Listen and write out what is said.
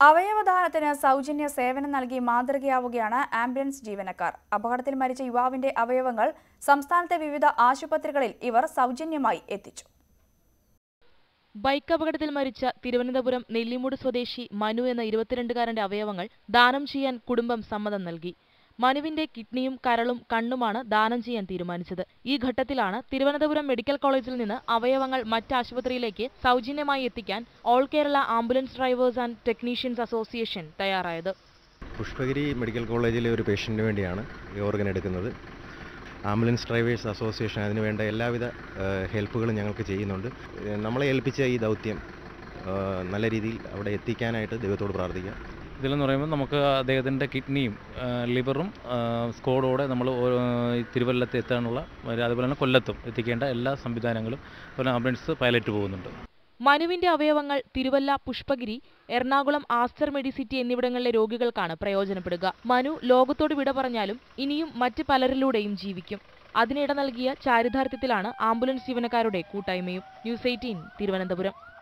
അവയവദാനത്തിന് സൗജന്യ സേവനം നൽകി മാതൃകയാവുകയാണ് ആംബുലൻസ് ജീവനക്കാർ അപകടത്തിൽ മരിച്ച യുവാവിന്റെ അവയവങ്ങൾ സംസ്ഥാനത്തെ വിവിധ ആശുപത്രികളിൽ ഇവർ സൗജന്യമായി എത്തിച്ചു ബൈക്ക് അപകടത്തിൽ മരിച്ച തിരുവനന്തപുരം നെല്ലിമൂട് സ്വദേശി മനു എന്ന ഇരുപത്തിരണ്ടുകാരന്റെ അവയവങ്ങൾ ദാനം ചെയ്യാൻ കുടുംബം സമ്മതം നൽകി മനുവിന്റെ കിഡ്നിയും കരളും കണ്ണുമാണ് ദാനം ചെയ്യാൻ തീരുമാനിച്ചത് ഈ ഘട്ടത്തിലാണ് തിരുവനന്തപുരം മെഡിക്കൽ കോളേജിൽ നിന്ന് അവയവങ്ങൾ മറ്റ് ആശുപത്രിയിലേക്ക് സൗജന്യമായി എത്തിക്കാൻ all Kerala ambulance drivers and technicians association തയ്യാറായത് പുഷ്പഗിരി മെഡിക്കൽ കോളേജിലെ ഒരു പേഷ്യൻറ്റിന് വേണ്ടിയാണ് ഈ ഓർഗൻ എടുക്കുന്നത് ആംബുലൻസ് ഡ്രൈവേഴ്സ് അസോസിയേഷൻ അതിന് വേണ്ട എല്ലാവിധ ഏഹ്, ഹെൽപ്പുകളും ഞങ്ങൾക്ക് ചെയ്യുന്നുണ്ട് ഏഹ്, നമ്മളെ ഏൽപ്പിച്ച ഈ ദൗത്യം ഏഹ്, നല്ല രീതിയിൽ അവിടെ എത്തിക്കാനായിട്ട് ദൈവത്തോട് പ്രാർത്ഥിക്കാം ഇതിലെന്ന് പറയുമ്പോൾ നമുക്ക് അദ്ദേഹത്തിൻ്റെ കിഡ്നിയും ആ, ലിവറും ആ, സ്ക്വാഡോടെ നമ്മൾ ഓ- ഈ തിരുവല്ലത്ത് എത്താനുള്ള ഒരു- അതുപോലെ തന്നെ കൊല്ലത്തും എത്തിക്കേണ്ട എല്ലാ സംവിധാനങ്ങളും അതുപോലെ ആംബുലൻസ് പൈലറ്റ് പോകുന്നുണ്ട് മനുവിന്റെ അവയവങ്ങൾ തിരുവല്ല പുഷ്പഗിരി എറണാകുളം ആസ്റ്റർ മെഡിസിറ്റി എന്നിവിടങ്ങളിലെ രോഗികൾക്കാണ് പ്രയോജനപ്പെടുക മനു ലോകത്തോട് വിട പറഞ്ഞാലും ഇനിയും മറ്റ് പലരിലൂടെയും ജീവിക്കും അതിനിട നൽകിയ ചാരിതാർത്ഥ്യത്തിലാണ് ആംബുലൻസ് ജീവനക്കാരുടെ കൂട്ടായ്മയും ന്യൂസ് എയ്റ്റീൻ തിരുവനന്തപുരം